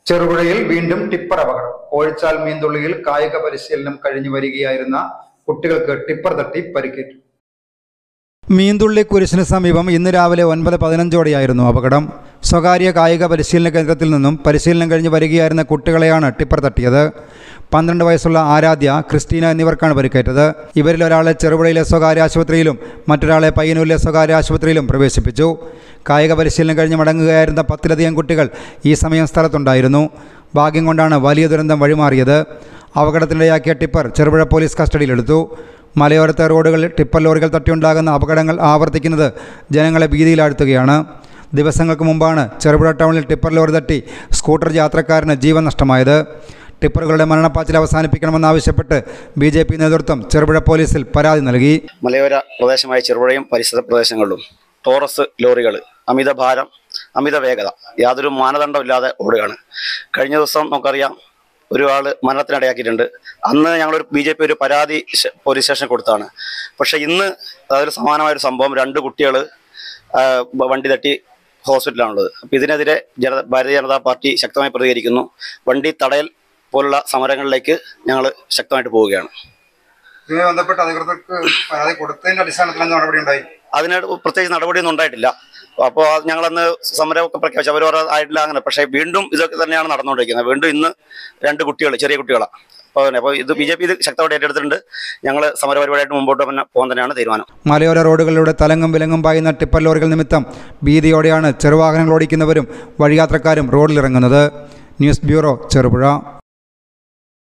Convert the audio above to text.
ചെറുപുഴയിൽ വീണ്ടും ടിപ്പർ അപകടം കോഴിച്ചാൽ മീൻതുള്ളിയിൽ കായിക പരിശീലനം കഴിഞ്ഞു വരികയായിരുന്ന കുട്ടികൾക്ക് ടിപ്പർ തട്ടി പരിക്കേറ്റു മീൻതുള്ളി കുരിശിന് സമീപം ഇന്ന് രാവിലെ ഒൻപത് പതിനഞ്ചോടെയായിരുന്നു അപകടം സ്വകാര്യ കായിക പരിശീലന കേന്ദ്രത്തിൽ നിന്നും പരിശീലനം കഴിഞ്ഞ് വരികയായിരുന്ന കുട്ടികളെയാണ് ടിപ്പർ തട്ടിയത് പന്ത്രണ്ട് വയസ്സുള്ള ആരാധ്യ ക്രിസ്റ്റീന എന്നിവർക്കാണ് പരിക്കേറ്റത് ഇവരിൽ ഒരാളെ ചെറുപുഴയിലെ സ്വകാര്യ ആശുപത്രിയിലും മറ്റൊരാളെ പയ്യന്നൂരിലെ സ്വകാര്യ ആശുപത്രിയിലും പ്രവേശിപ്പിച്ചു കായിക പരിശീലനം കഴിഞ്ഞ് മടങ്ങുകയായിരുന്ന പത്തിലധികം കുട്ടികൾ ഈ സമയം സ്ഥലത്തുണ്ടായിരുന്നു ഭാഗ്യം കൊണ്ടാണ് വലിയ ദുരന്തം വഴിമാറിയത് അപകടത്തിനിടയാക്കിയ ടിപ്പർ ചെറുപുഴ പോലീസ് കസ്റ്റഡിയിലെടുത്തു മലയോരത്തെ റോഡുകളിൽ ടിപ്പർ ലോറികൾ തട്ടിയുണ്ടാകുന്ന അപകടങ്ങൾ ആവർത്തിക്കുന്നത് ജനങ്ങളെ ഭീതിയിലാഴ്ത്തുകയാണ് ദിവസങ്ങൾക്ക് മുമ്പാണ് ചെറുപുഴ ടൗണിൽ ടിപ്പർ ലോറി തട്ടി സ്കൂട്ടർ യാത്രക്കാരന് ജീവൻ നഷ്ടമായത് ടിപ്പറുകളുടെ മരണപ്പാച്ചിൽ അവസാനിപ്പിക്കണമെന്നാവശ്യപ്പെട്ട് ബി ജെ പി നേതൃത്വം ചെറുപുഴ പോലീസിൽ പരാതി നൽകി മലയോര പ്രദേശമായ ചെറുപുഴയും പരിസര പ്രദേശങ്ങളിലും ടോറസ് ലോറികൾ അമിത ഭാരം അമിത വേഗത യാതൊരു മാനദണ്ഡമില്ലാതെ ഓടുകയാണ് കഴിഞ്ഞ ദിവസം നമുക്കറിയാം ഒരാൾ മരണത്തിനിടയാക്കിയിട്ടുണ്ട് അന്ന് ഞങ്ങളൊരു ബി ജെ പി ഒരു പരാതി ശ- പോലീസ് സ്റ്റേഷനിൽ കൊടുത്താണ് പക്ഷേ ഇന്ന് അതൊരു സമാനമായൊരു സംഭവം രണ്ട് കുട്ടികൾ വണ്ടി തട്ടി ഹോസ്പിറ്റലാണുള്ളത് അപ്പോൾ ഇതിനെതിരെ ജന ഭാരതീയ ജനതാ പാർട്ടി ശക്തമായി പ്രതികരിക്കുന്നു വണ്ടി തടയൽ പോലുള്ള സമരങ്ങളിലേക്ക് ഞങ്ങൾ ശക്തമായിട്ട് പോവുകയാണ് ഇതുമായി ബന്ധപ്പെട്ട് അധികൃതർക്ക് പരാതി കൊടുത്തതിന്റെ അടിസ്ഥാനത്തിൽ നടപടി ഉണ്ടായി അതിന് പ്രത്യേകിച്ച് നടപടിയൊന്നും ഉണ്ടായിട്ടില്ല അപ്പോൾ അത് ഞങ്ങളന്ന് സമരമൊക്കെ പ്രഖ്യാപിച്ചു അവർ ആയിട്ടില്ല അങ്ങനെ പക്ഷേ വീണ്ടും ഇതൊക്കെ തന്നെയാണ് നടന്നുകൊണ്ടിരിക്കുന്നത് വീണ്ടും ഇന്ന് രണ്ട് കുട്ടികൾ ചെറിയ കുട്ടികളാണ് അപ്പോൾ അപ്പോൾ ഇത് ബി ജെ പി ഇത് ശക്തമായിട്ട് ഏറ്റെടുത്തിട്ടുണ്ട് ഞങ്ങൾ സമരപരിപാടിയായിട്ട് മുമ്പോട്ട് തന്നെ പോകാൻ തന്നെയാണ് തീരുമാനം മലയോര റോഡുകളിലൂടെ തലങ്ങും വിലങ്ങും പായുന്ന ടിപ്പർ ലോറികൾ നിമിത്തം ഭീതിയോടെയാണ് ചെറുവാഹനങ്ങൾ ഓടിക്കുന്നവരും വഴിയാത്രക്കാരും റോഡിലിറങ്ങുന്നത് ന്യൂസ് ബ്യൂറോ ചെറുപുഴ